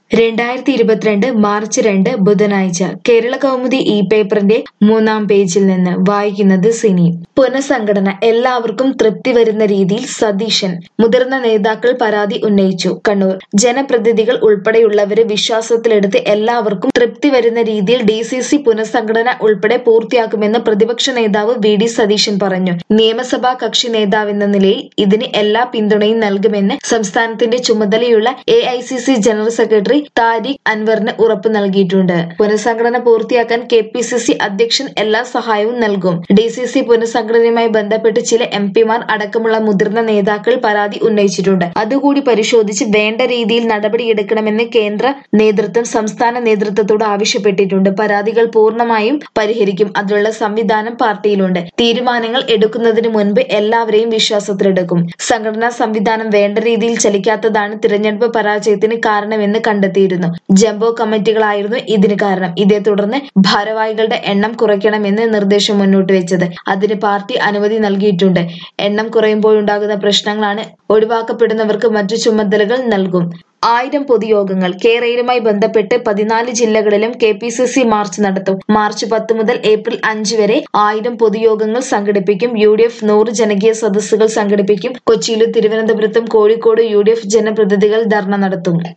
രണ്ടായിരത്തി ഇരുപത്തിരണ്ട് മാർച്ച് രണ്ട് ബുധനാഴ്ച കേരള കൗമുദി ഇ പേപ്പറിന്റെ മൂന്നാം പേജിൽ നിന്ന് വായിക്കുന്നത് സിനി പുനഃസംഘടന എല്ലാവർക്കും തൃപ്തി വരുന്ന രീതിയിൽ സതീശൻ മുതിർന്ന നേതാക്കൾ പരാതി ഉന്നയിച്ചു കണ്ണൂർ ജനപ്രതിനിധികൾ ഉൾപ്പെടെയുള്ളവരെ വിശ്വാസത്തിലെടുത്ത് എല്ലാവർക്കും തൃപ്തി വരുന്ന രീതിയിൽ ഡി സി സി പുനഃസംഘടന ഉൾപ്പെടെ പൂർത്തിയാക്കുമെന്ന് പ്രതിപക്ഷ നേതാവ് വി ഡി സതീശൻ പറഞ്ഞു നിയമസഭാ കക്ഷി നേതാവെന്ന നിലയിൽ ഇതിന് എല്ലാ പിന്തുണയും നൽകുമെന്ന് സംസ്ഥാനത്തിന്റെ ചുമതലയുള്ള A I C C general secretary Tariq അൻവറിന് ഉറപ്പ് നൽകിയിട്ടുണ്ട് പുനഃസംഘടന പൂർത്തിയാക്കാൻ കെ പി സി സി അധ്യക്ഷൻ എല്ലാ സഹായവും നൽകും ഡി സി സി പുനഃസംഘടനയുമായി ബന്ധപ്പെട്ട് ചില എം പിമാർ അടക്കമുള്ള മുതിർന്ന നേതാക്കൾ പരാതി ഉന്നയിച്ചിട്ടുണ്ട് അതുകൂടി പരിശോധിച്ച് വേണ്ട രീതിയിൽ നടപടിയെടുക്കണമെന്ന് കേന്ദ്ര നേതൃത്വം സംസ്ഥാന നേതൃത്വത്തോട് ആവശ്യപ്പെട്ടിട്ടുണ്ട് പരാതികൾ പൂർണ്ണമായും പരിഹരിക്കും അതിനുള്ള സംവിധാനം പാർട്ടിയിലുണ്ട് തീരുമാനങ്ങൾ എടുക്കുന്നതിന് മുൻപ് എല്ലാവരെയും വിശ്വാസത്തിലെടുക്കും സംഘടനാ സംവിധാനം വേണ്ട രീതിയിൽ ചലിക്കാത്തതാണ് തിരഞ്ഞെടുപ്പ് പരാജയത്തിന് കാരണമെന്ന് കണ്ടെത്തിയിരുന്നു ജംബോ കമ്മിറ്റികളായിരുന്നു ഇതിന് കാരണം ഇതേ തുടർന്ന് ഭാരവാഹികളുടെ എണ്ണം കുറയ്ക്കണമെന്ന് നിർദ്ദേശം മുന്നോട്ട് വെച്ചത് അതിന് പാർട്ടി അനുമതി നൽകിയിട്ടുണ്ട് എണ്ണം കുറയുമ്പോഴുണ്ടാകുന്ന പ്രശ്നങ്ങളാണ് ഒഴിവാക്കപ്പെടുന്നവർക്ക് മറ്റു ചുമതലകൾ നൽകും ആയിരം പൊതുയോഗങ്ങൾ കേരളയുമായി ബന്ധപ്പെട്ട് പതിനാല് ജില്ലകളിലും K P C C march നടത്തും മാർച്ച് പത്ത് മുതൽ ഏപ്രിൽ അഞ്ച് വരെ ആയിരം പൊതുയോഗങ്ങൾ സംഘടിപ്പിക്കും യു ഡി എഫ് നൂറ് ജനകീയ സദസ്സുകൾ സംഘടിപ്പിക്കും കൊച്ചിയിലും തിരുവനന്തപുരത്തും കോഴിക്കോട് യു ഡി എഫ് ജനപ്രതിനിധികൾ ധർണ നടത്തും